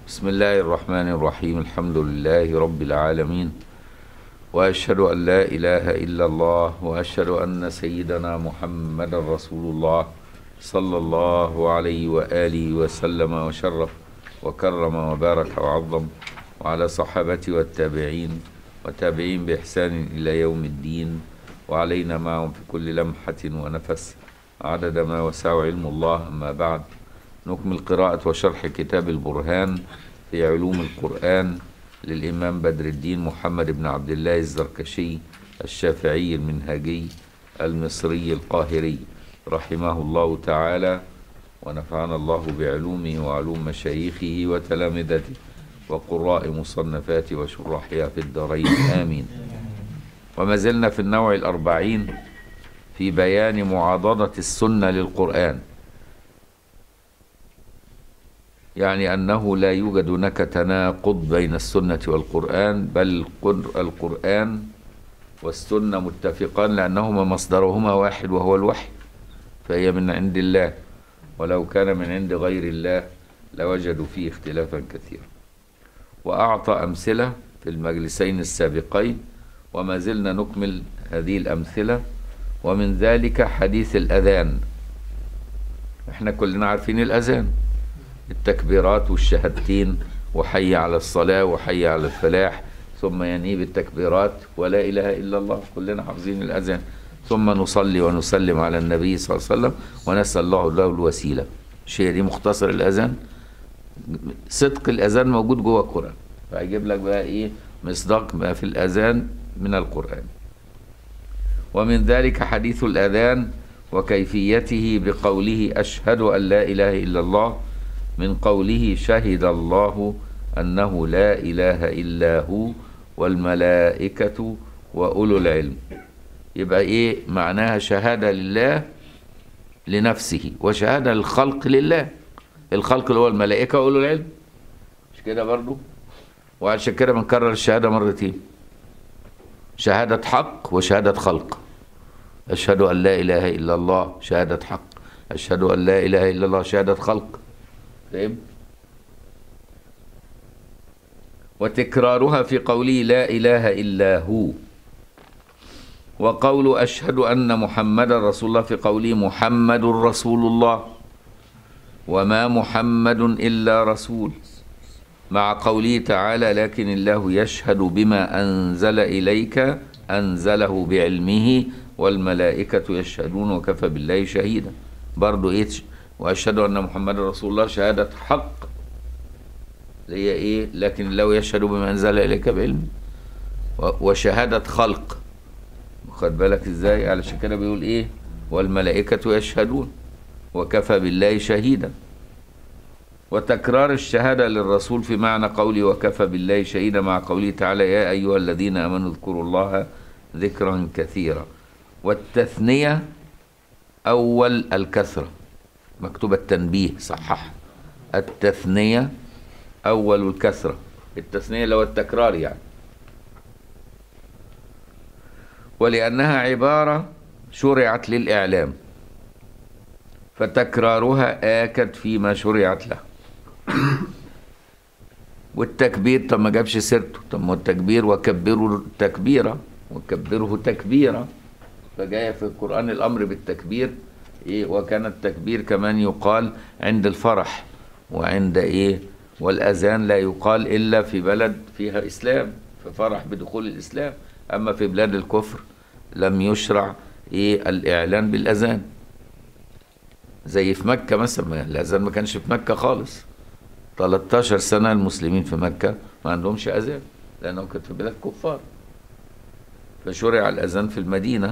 بسم الله الرحمن الرحيم الحمد لله رب العالمين واشهد ان لا اله الا الله واشهد ان سيدنا محمد رسول الله صلى الله عليه واله وسلم وشرف وكرم وبارك وعظم وعلى صحابته والتابعين وتابعين باحسان الى يوم الدين وعلينا معهم في كل لمحه ونفس عدد ما وسع علم الله اما بعد نكمل قراءة وشرح كتاب البرهان في علوم القرآن للإمام بدر الدين محمد بن عبد الله الزركشي الشافعي المنهجي المصري القاهري رحمه الله تعالى ونفعنا الله بعلومه وعلوم مشايخه وتلامذته وقراء مصنفاته وشراحها في الدارين آمين وما زلنا في النوع الأربعين في بيان معاضدة السنة للقرآن يعني أنه لا يوجد هناك تناقض بين السنة والقرآن بل القرآن والسنة متفقان لأنهما مصدرهما واحد وهو الوحي فهي من عند الله ولو كان من عند غير الله لوجدوا فيه اختلافا كثيرا وأعطى أمثلة في المجلسين السابقين وما زلنا نكمل هذه الأمثلة ومن ذلك حديث الأذان احنا كلنا عارفين الأذان التكبيرات والشهادتين وحي على الصلاة وحي على الفلاح ثم ينهي بالتكبيرات ولا إله إلا الله كلنا حافظين الأذان ثم نصلي ونسلم على النبي صلى الله عليه وسلم ونسأل الله له الوسيلة شيء دي مختصر الأذان صدق الأذان موجود جوه القرآن فهيجيب لك بقى إيه مصداق ما في الأذان من القرآن ومن ذلك حديث الأذان وكيفيته بقوله أشهد أن لا إله إلا الله من قوله شهد الله أنه لا إله إلا هو والملائكة وأولو العلم يبقى إيه معناها شهادة لله لنفسه وشهادة للخلق لله الخلق اللي هو الملائكة وأولو العلم مش كده برضو وعشان كده بنكرر الشهادة مرتين شهادة حق وشهادة خلق أشهد أن لا إله إلا الله شهادة حق أشهد أن لا إله إلا الله شهادة خلق فهم وتكرارها في قوله لا إله إلا هو وقول أشهد أن محمد رسول الله في قوله محمد رسول الله وما محمد إلا رسول مع قوله تعالى لكن الله يشهد بما أنزل إليك أنزله بعلمه والملائكة يشهدون وكفى بالله شهيدا برضو إيه واشهد ان محمد رسول الله شهاده حق اللي هي ايه لكن لو يشهد بما انزل اليك بعلم وشهاده خلق خد بالك ازاي علشان كده بيقول ايه والملائكه يشهدون وكفى بالله شهيدا وتكرار الشهاده للرسول في معنى قولي وكفى بالله شهيدا مع قوله تعالى يا ايها الذين امنوا اذكروا الله ذكرا كثيرا والتثنيه اول الكثره مكتوبة التنبيه صحح التثنية أول الكسرة التثنية اللي هو التكرار يعني ولأنها عبارة شرعت للإعلام فتكرارها آكد فيما شرعت له والتكبير طب ما جابش سيرته طب ما التكبير وكبروا تكبيرة وكبره تكبيرة فجاية في القرآن الأمر بالتكبير إيه وكان التكبير كمان يقال عند الفرح وعند إيه والأذان لا يقال إلا في بلد فيها إسلام في فرح بدخول الإسلام أما في بلاد الكفر لم يشرع إيه الإعلان بالأذان زي في مكة مثلا الأذان ما كانش في مكة خالص 13 سنة المسلمين في مكة ما عندهمش أذان لأنهم كانت في بلاد كفار فشرع الأذان في المدينة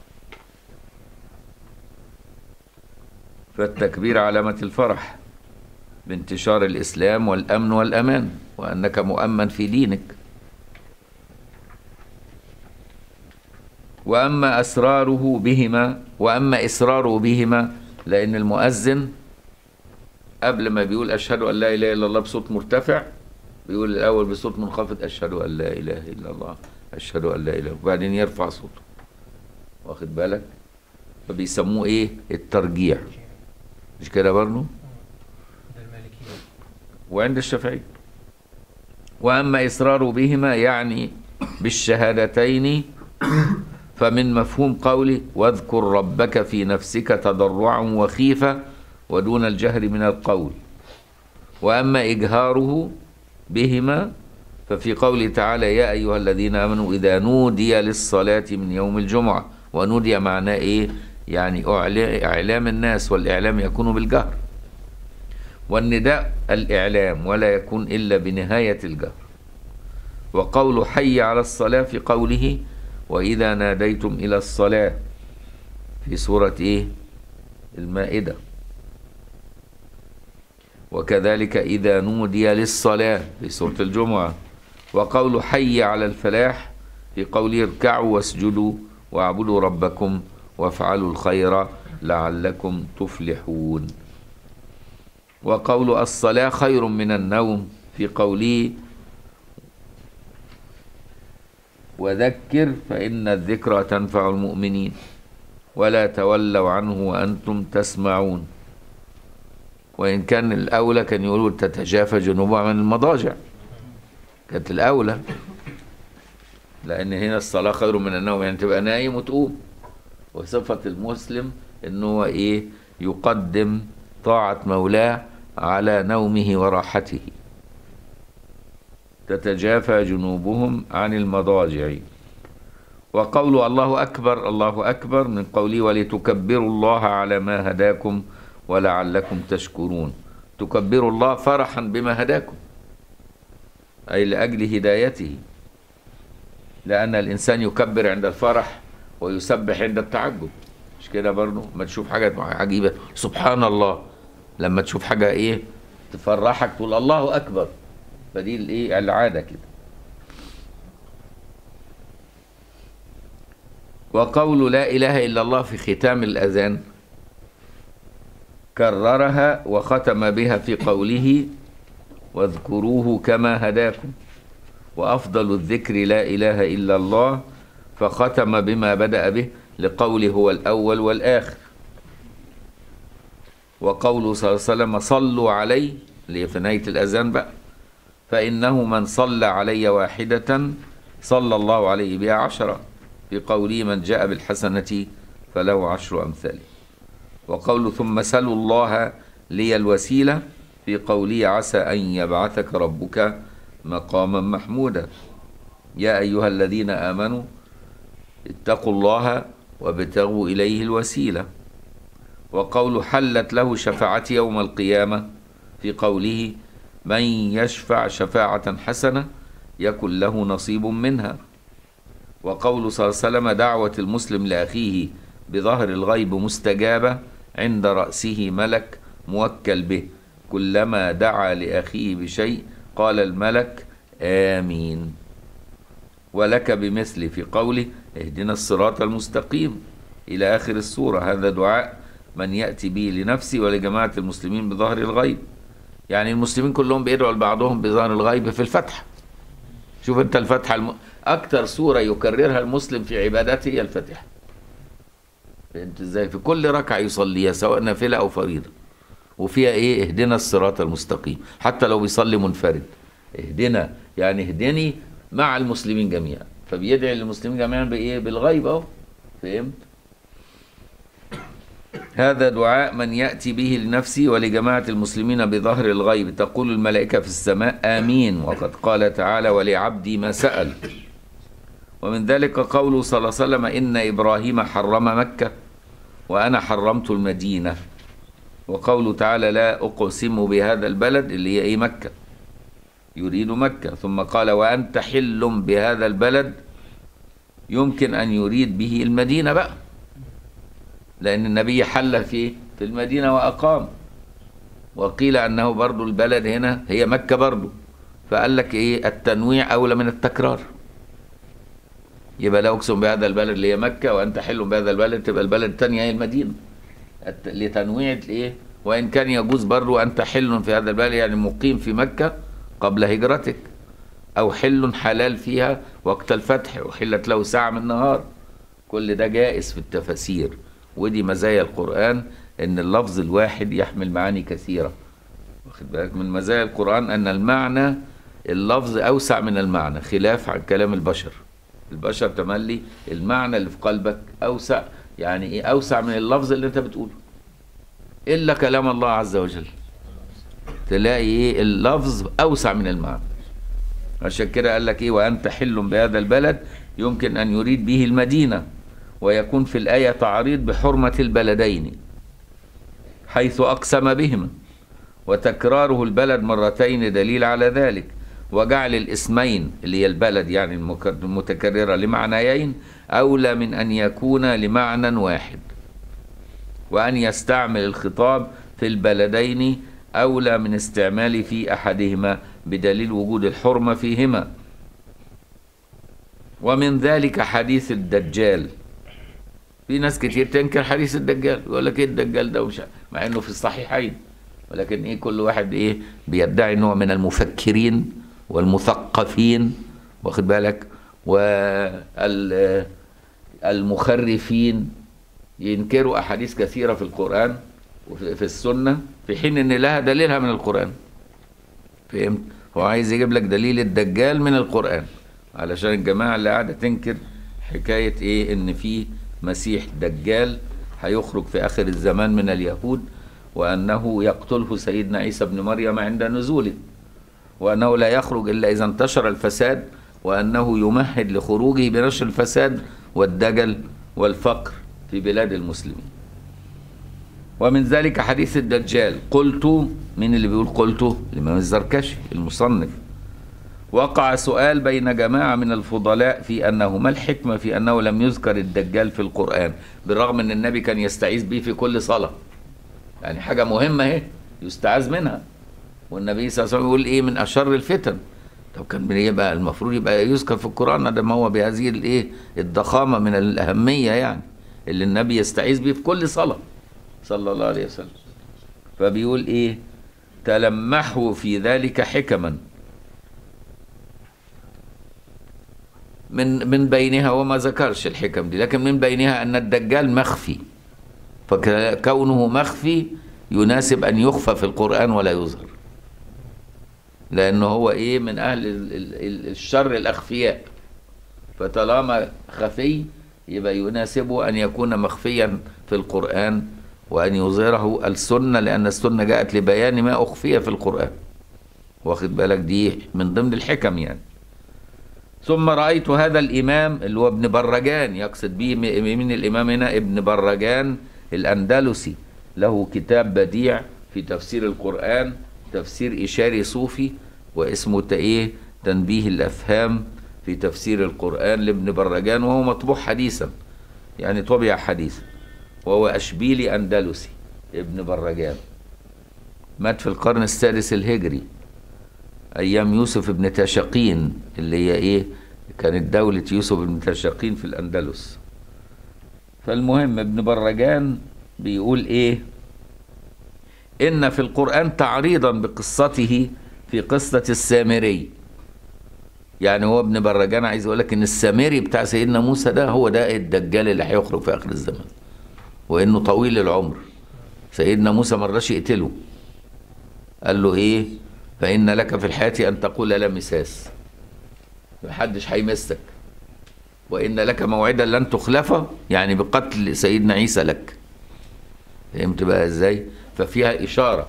فالتكبير علامة الفرح بانتشار الإسلام والأمن والأمان وأنك مؤمن في دينك وأما أسراره بهما وأما إسراره بهما لأن المؤذن قبل ما بيقول أشهد أن لا إله إلا الله بصوت مرتفع بيقول الأول بصوت منخفض أشهد أن لا إله إلا الله أشهد أن لا إله وبعدين يرفع صوته واخد بالك فبيسموه إيه الترجيع مش كده برضه ده المالكية وعند الشافعي وأما إصرار بهما يعني بالشهادتين فمن مفهوم قوله واذكر ربك في نفسك تضرعا وخيفة ودون الجهر من القول وأما إجهاره بهما ففي قوله تعالى يا أيها الذين آمنوا إذا نودي للصلاة من يوم الجمعة ونودي معناه إيه يعني أعلا- إعلام الناس والإعلام يكون بالجهر والنداء الإعلام ولا يكون إلا بنهاية الجهر وقول حي على الصلاة في قوله وإذا ناديتم إلى الصلاة في سورة إيه المائدة وكذلك إذا نودي للصلاة في سورة الجمعة وقول حي على الفلاح في قوله اركعوا واسجدوا واعبدوا ربكم وافعلوا الخير لعلكم تفلحون وقول الصلاة خير من النوم في قوله وذكر فإن الذكرى تنفع المؤمنين ولا تولوا عنه وأنتم تسمعون وإن كان الأولى كان يقولوا تتجافى جنوبها من المضاجع كانت الأولى لأن هنا الصلاة خير من النوم يعني تبقى نايم وتقوم وصفة المسلم إن هو إيه يقدم طاعة مولاه على نومه وراحته تتجافى جنوبهم عن المضاجع وقول الله أكبر الله أكبر من قوله ولتكبروا الله على ما هداكم ولعلكم تشكرون تكبروا الله فرحا بما هداكم أي لأجل هدايته لأن الإنسان يكبر عند الفرح ويسبح عند التعجب مش كده برضه ما تشوف حاجة عجيبة سبحان الله لما تشوف حاجة إيه تفرحك تقول الله أكبر فدي الإيه العادة كده وقول لا إله إلا الله في ختام الأذان كررها وختم بها في قوله واذكروه كما هداكم وأفضل الذكر لا إله إلا الله فختم بما بدأ به لقوله هو الأول والآخر وقوله صلى الله عليه وسلم صلوا علي اللي في نهاية الأذان بقى فإنه من صلى علي واحدة صلى الله عليه بها عشرة في قوله من جاء بالحسنة فله عشر أمثاله وقوله ثم سلوا الله لي الوسيلة في قوله عسى أن يبعثك ربك مقاما محمودا يا أيها الذين آمنوا اتقوا الله وابتغوا إليه الوسيلة وقول حلت له شفاعتي يوم القيامة في قوله من يشفع شفاعة حسنة يكن له نصيب منها وقول صلى الله عليه وسلم دعوة المسلم لأخيه بظهر الغيب مستجابة عند رأسه ملك موكل به كلما دعا لأخيه بشيء قال الملك آمين ولك بمثل في قوله اهدنا الصراط المستقيم إلى آخر السورة هذا دعاء من يأتي به لنفسه ولجماعة المسلمين بظهر الغيب يعني المسلمين كلهم بيدعوا لبعضهم بظهر الغيب في الفتح شوف انت الفتحة الم... أكثر سورة يكررها المسلم في عبادته هي الفاتحة فهمت ازاي في كل ركعة يصليها سواء نافلة أو فريضة وفيها ايه اهدنا الصراط المستقيم حتى لو بيصلي منفرد اهدنا يعني اهدني مع المسلمين جميعا فبيدعي للمسلمين جميعا بايه بالغيب اهو فهمت هذا دعاء من يأتي به لنفسه ولجماعة المسلمين بظهر الغيب تقول الملائكة في السماء آمين وقد قال تعالى ولعبدي ما سأل ومن ذلك قوله صلى الله عليه وسلم إن إبراهيم حرم مكة وأنا حرمت المدينة وقوله تعالى لا أقسم بهذا البلد اللي هي إيه مكة يريد مكة ثم قال وأنت حل بهذا البلد يمكن أن يريد به المدينة بقى لأن النبي حل في في المدينة وأقام وقيل أنه برضو البلد هنا هي مكة برضو فقال لك إيه التنويع أولى من التكرار يبقى لا أقسم بهذا البلد اللي هي مكة وأنت حل بهذا البلد تبقى البلد الثانية هي المدينة الت- لتنويع الإيه وإن كان يجوز برضو أنت حل في هذا البلد يعني مقيم في مكة قبل هجرتك أو حل حلال فيها وقت الفتح وحلت له ساعة من النهار كل ده جائز في التفاسير ودي مزايا القرآن إن اللفظ الواحد يحمل معاني كثيرة واخد بالك من مزايا القرآن أن المعنى اللفظ اوسع من المعنى خلاف عن كلام البشر البشر تملي المعنى اللي في قلبك اوسع يعني ايه اوسع من اللفظ اللي انت بتقوله الا كلام الله عز وجل تلاقي ايه اللفظ اوسع من المعنى عشان كده قال لك ايه وانت حل بهذا البلد يمكن ان يريد به المدينه ويكون في الايه تعريض بحرمه البلدين حيث اقسم بهما وتكراره البلد مرتين دليل على ذلك وجعل الاسمين اللي هي البلد يعني المك- المتكرره لمعنيين اولى من ان يكون لمعنى واحد وأن يستعمل الخطاب في البلدين أولى من استعماله في أحدهما بدليل وجود الحرمة فيهما ومن ذلك حديث الدجال في ناس كتير تنكر حديث الدجال يقول لك ايه الدجال ده ومش عارف. مع انه في الصحيحين ولكن ايه كل واحد ايه بيدعي نوع من المفكرين والمثقفين واخد بالك والمخرفين ينكروا احاديث كثيره في القران وفي في السنه في حين ان لها دليلها من القران فهمت هو عايز يجيب لك دليل الدجال من القران علشان الجماعه اللي قاعده تنكر حكايه ايه ان في مسيح دجال هيخرج في اخر الزمان من اليهود وانه يقتله سيدنا عيسى ابن مريم عند نزوله وانه لا يخرج الا اذا انتشر الفساد وانه يمهد لخروجه بنشر الفساد والدجل والفقر في بلاد المسلمين ومن ذلك حديث الدجال قلت من اللي بيقول قلت الامام الزركشي المصنف وقع سؤال بين جماعة من الفضلاء في أنه ما الحكمة في أنه لم يذكر الدجال في القرآن بالرغم أن النبي كان يستعيذ به في كل صلاة يعني حاجة مهمة اهي يستعاذ منها والنبي صلى الله عليه وسلم يقول إيه من أشر الفتن طب كان يبقى المفروض يبقى يذكر في القرآن ده ما هو بهذه الإيه الضخامة من الأهمية يعني اللي النبي يستعيذ به في كل صلاة صلى الله عليه وسلم فبيقول إيه تلمحوا في ذلك حكما من من بينها وما ذكرش الحكم دي لكن من بينها ان الدجال مخفي فكونه مخفي يناسب ان يخفى في القران ولا يظهر لانه هو ايه من اهل ال- ال- ال- الشر الاخفياء فطالما خفي يبقى يناسبه ان يكون مخفيا في القران وان يظهره السنه لان السنه جاءت لبيان ما اخفي في القران واخد بالك دي من ضمن الحكم يعني ثم رأيت هذا الإمام اللي هو ابن برجان يقصد به م- من الإمام هنا ابن برجان الأندلسي له كتاب بديع في تفسير القرآن تفسير إشاري صوفي واسمه ت- إيه تنبيه الأفهام في تفسير القرآن لابن برجان وهو مطبوع حديثا يعني طبع حديثا وهو أشبيلي أندلسي ابن برجان مات في القرن السادس الهجري ايام يوسف بن تاشقين اللي هي ايه كانت دولة يوسف بن تاشقين في الاندلس فالمهم ابن برجان بيقول ايه ان في القرآن تعريضا بقصته في قصة السامري يعني هو ابن برجان عايز يقول لك ان السامري بتاع سيدنا موسى ده هو ده الدجال اللي هيخرج في اخر الزمان وانه طويل العمر سيدنا موسى مرضاش يقتله قال له ايه فإن لك في الحياة أن تقول لا مساس محدش هيمسك وإن لك موعدا لن تخلفه يعني بقتل سيدنا عيسى لك فهمت بقى ازاي ففيها إشارة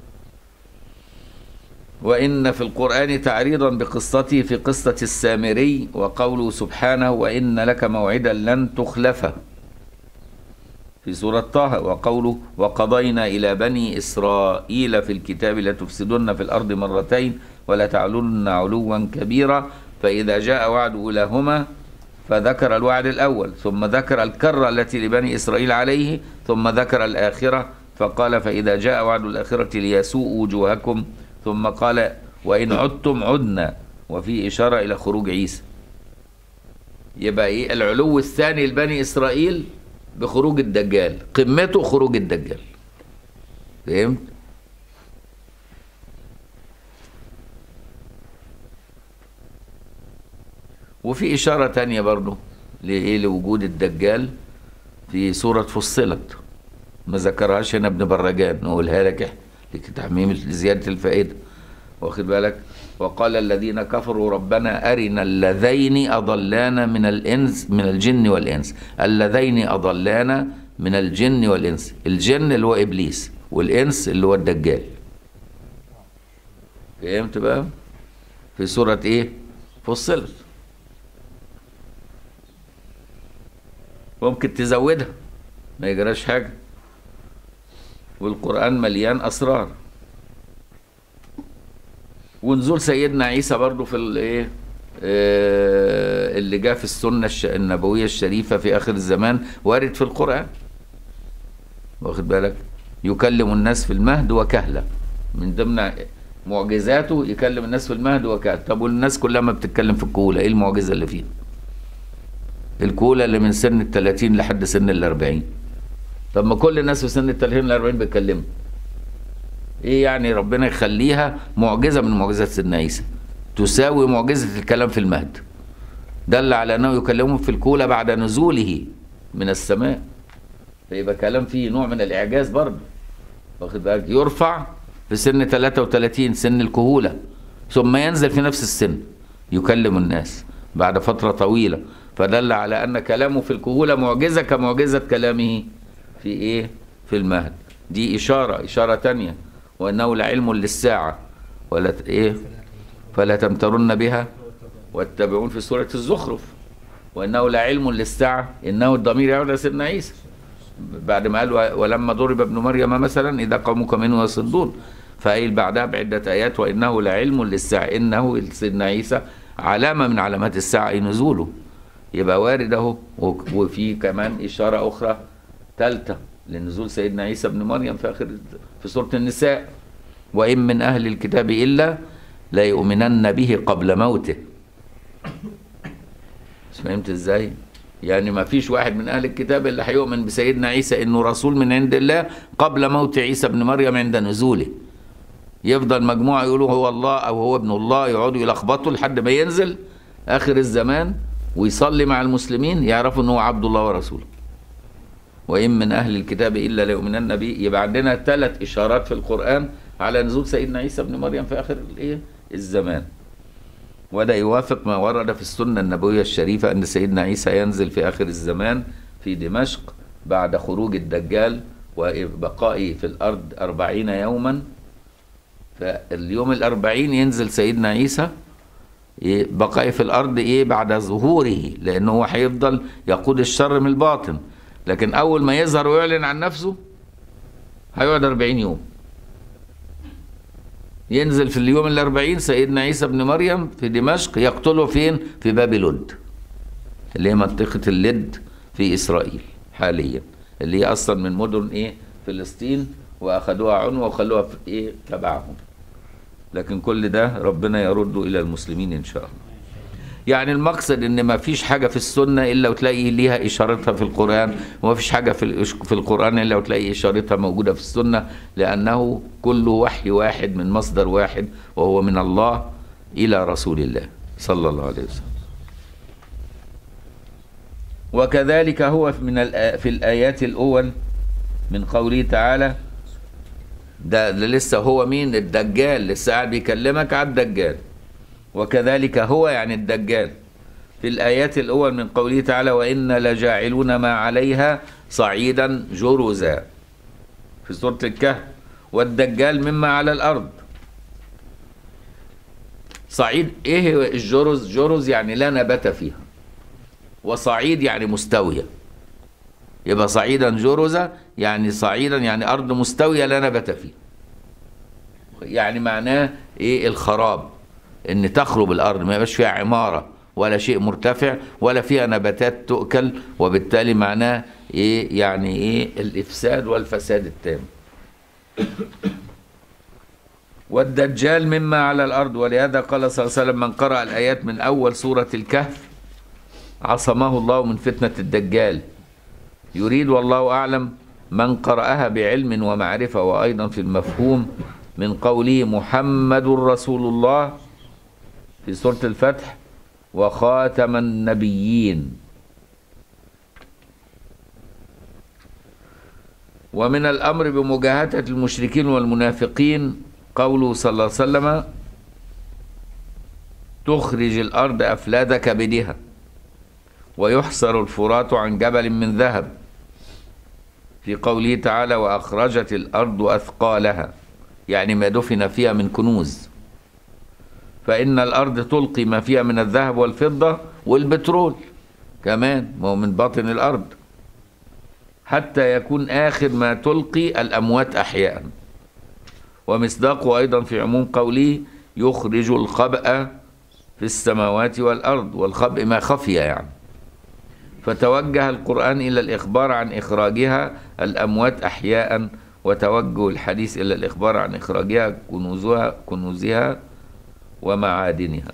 وإن في القرآن تعريضا بقصته في قصة السامري وقوله سبحانه وإن لك موعدا لن تخلفه في سورة طه وقوله وقضينا إلى بني إسرائيل في الكتاب لتفسدن في الأرض مرتين ولا تعلن علوا كبيرا فإذا جاء وعد أولاهما فذكر الوعد الأول ثم ذكر الكرة التي لبني إسرائيل عليه ثم ذكر الآخرة فقال فإذا جاء وعد الآخرة ليسوء وجوهكم ثم قال وإن عدتم عدنا وفي إشارة إلى خروج عيسى يبقى إيه العلو الثاني لبني إسرائيل بخروج الدجال قمته خروج الدجال فهمت وفي إشارة تانية برضو لإيه لوجود الدجال في سورة فصلت ما ذكرهاش هنا ابن برجان نقولها لك إحنا لتعميم زيادة الفائدة واخد بالك وقال الذين كفروا ربنا أرنا اللذين أضلانا من الإنس من الجن والإنس اللذين أضلانا من الجن والإنس الجن اللي هو إبليس والإنس اللي هو الدجال فهمت بقى في سورة إيه فصلت ممكن تزودها ما يجراش حاجة والقرآن مليان أسرار ونزول سيدنا عيسى برضو في الايه آه، اللي جاء في السنة الش- النبوية الشريفة في آخر الزمان وارد في القرآن واخد بالك يكلم الناس في المهد وكهلة من ضمن معجزاته يكلم الناس في المهد وكهلة طب والناس كلها ما بتتكلم في الكهولة ايه المعجزة اللي فيها الكهولة اللي من سن الثلاثين لحد سن الأربعين طب ما كل الناس في سن الثلاثين للأربعين بيتكلموا ايه يعني ربنا يخليها معجزه من معجزات سيدنا عيسى تساوي معجزه الكلام في المهد دل على انه يكلمهم في الكوله بعد نزوله من السماء فيبقى كلام فيه نوع من الاعجاز برضه واخد بالك يرفع في سن 33 سن الكهوله ثم ينزل في نفس السن يكلم الناس بعد فتره طويله فدل على ان كلامه في الكهوله معجزه كمعجزه كلامه في ايه في المهد دي اشاره اشاره تانية وانه لعلم للساعه ولا ت- ايه فلا تمترن بها واتبعون في سوره الزخرف وانه لعلم للساعه انه الضمير يعود على سيدنا عيسى بعد ما قال و- ولما ضرب ابن مريم مثلا اذا قومك منه يصدون فقيل بعدها بعده ايات وانه لعلم للساعه انه سيدنا عيسى علامه من علامات الساعه أي نزوله يبقى وارد اهو وك- وفي كمان اشاره اخرى ثالثه لنزول سيدنا عيسى ابن مريم في اخر في سوره النساء وان من اهل الكتاب الا ليؤمنن به قبل موته مش فهمت ازاي يعني ما فيش واحد من اهل الكتاب اللي هيؤمن بسيدنا عيسى انه رسول من عند الله قبل موت عيسى ابن مريم عند نزوله يفضل مجموعه يقولوا هو الله او هو ابن الله يقعدوا يلخبطوا لحد ما ينزل اخر الزمان ويصلي مع المسلمين يعرفوا ان هو عبد الله ورسوله وان من اهل الكتاب الا ليؤمنن به يبقى عندنا ثلاث اشارات في القران على نزول سيدنا عيسى ابن مريم في اخر الايه الزمان وده يوافق ما ورد في السنة النبوية الشريفة أن سيدنا عيسى ينزل في آخر الزمان في دمشق بعد خروج الدجال وبقائه في الأرض أربعين يوما فاليوم الأربعين ينزل سيدنا عيسى إيه، بقائه في الأرض إيه بعد ظهوره لأنه هو هيفضل يقود الشر من الباطن لكن أول ما يظهر ويعلن عن نفسه هيقعد أربعين يوم ينزل في اليوم الأربعين سيدنا عيسى بن مريم في دمشق يقتله فين في باب لد اللي هي منطقة اللد في إسرائيل حاليا اللي هي أصلا من مدن إيه فلسطين وأخذوها عنوة وخلوها في إيه تبعهم لكن كل ده ربنا يرد إلى المسلمين إن شاء الله يعني المقصد ان ما فيش حاجه في السنه الا وتلاقي ليها اشارتها في القران وما فيش حاجه في الإش- في القران الا وتلاقي اشارتها موجوده في السنه لانه كله وحي واحد من مصدر واحد وهو من الله الى رسول الله صلى الله عليه وسلم وكذلك هو من الآ- في الايات الاول من قوله تعالى ده, ده لسه هو مين الدجال لسه قاعد بيكلمك على الدجال وكذلك هو يعني الدجال في الآيات الأول من قوله تعالى وإن لجاعلون ما عليها صعيدا جرزا في سورة الكهف والدجال مما على الأرض صعيد إيه هو الجرز جرز يعني لا نبات فيها وصعيد يعني مستوية يبقى صعيدا جرزا يعني صعيدا يعني أرض مستوية لا نبات فيها يعني معناه إيه الخراب ان تخرب الارض ما يبقاش فيها عماره ولا شيء مرتفع ولا فيها نباتات تؤكل وبالتالي معناه ايه يعني ايه الافساد والفساد التام والدجال مما على الارض ولهذا قال صلى الله عليه وسلم من قرأ الايات من اول سوره الكهف عصمه الله من فتنه الدجال يريد والله اعلم من قرأها بعلم ومعرفه وايضا في المفهوم من قوله محمد رسول الله في سورة الفتح وخاتم النبيين ومن الأمر بمجاهدة المشركين والمنافقين قوله صلى الله عليه وسلم تخرج الأرض أفلاد كبدها ويحصر الفرات عن جبل من ذهب في قوله تعالى وأخرجت الأرض أثقالها يعني ما دفن فيها من كنوز فإن الأرض تلقي ما فيها من الذهب والفضة والبترول كمان ما هو من باطن الأرض حتى يكون آخر ما تلقي الأموات أحياء ومصداقه أيضا في عموم قوله يخرج الخبأ في السماوات والأرض والخبء ما خفي يعني فتوجه القرآن إلى الإخبار عن إخراجها الأموات أحياء وتوجه الحديث إلى الإخبار عن إخراجها كنوزها كنوزها ومعادنها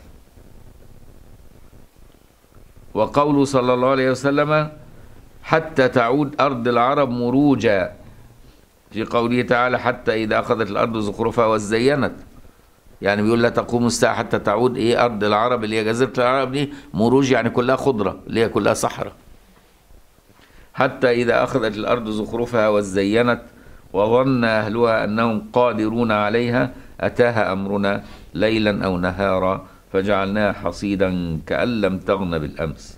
وقوله صلى الله عليه وسلم حتى تعود أرض العرب مروجا في قوله تعالى حتى إذا أخذت الأرض زخرفها وزينت يعني بيقول لا تقوم الساعة حتى تعود إيه أرض العرب اللي هي جزيرة العرب دي مروج يعني كلها خضرة اللي هي كلها صحراء حتى إذا أخذت الأرض زخرفها وزينت وظن أهلها أنهم قادرون عليها أتاها أمرنا ليلا أو نهارا فجعلناها حصيدا كأن لم تغن بالأمس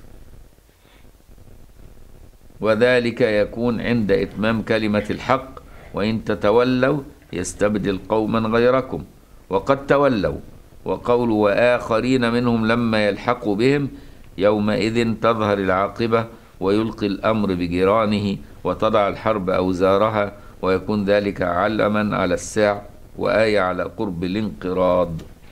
وذلك يكون عند إتمام كلمة الحق وإن تتولوا يستبدل قوما غيركم وقد تولوا وقول وآخرين منهم لما يلحقوا بهم يومئذ تظهر العاقبة ويلقي الأمر بجيرانه وتضع الحرب أوزارها ويكون ذلك علما على الساع وآية على قرب الانقراض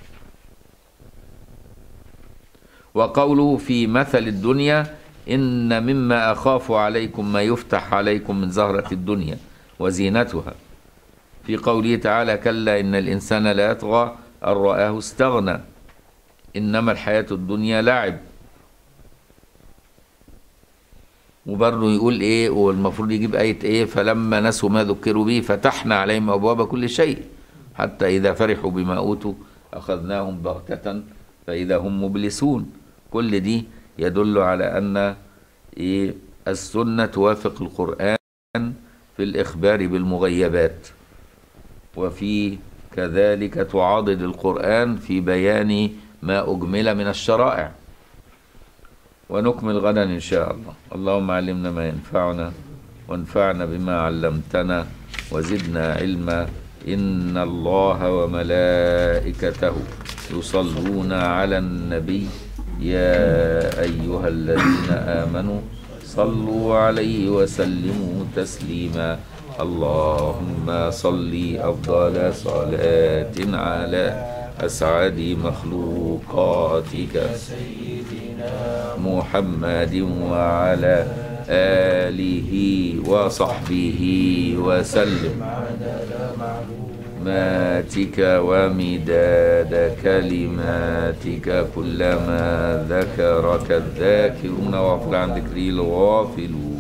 وقوله في مثل الدنيا إن مما أخاف عليكم ما يفتح عليكم من زهرة الدنيا وزينتها في قوله تعالى كلا إن الإنسان لا يطغى أن رآه استغنى إنما الحياة الدنيا لعب وبرضه يقول ايه والمفروض يجيب آية ايه فلما نسوا ما ذكروا به فتحنا عليهم أبواب كل شيء حتى إذا فرحوا بما أوتوا أخذناهم بغتة فإذا هم مبلسون كل دي يدل على أن إيه السنة توافق القرآن في الإخبار بالمغيبات وفي كذلك تعاضد القرآن في بيان ما أجمل من الشرائع ونكمل غدا إن شاء الله اللهم علمنا ما ينفعنا وانفعنا بما علمتنا وزدنا علما إن الله وملائكته يصلون على النبي يا أيها الذين آمنوا صلوا عليه وسلموا تسليما اللهم صل أفضل صلاة على أسعد مخلوقاتك محمد وعلى آله وصحبه وسلم ماتك ومداد كلماتك كلما ذكرك الذاكرون وغفر عن ذكري الغافلون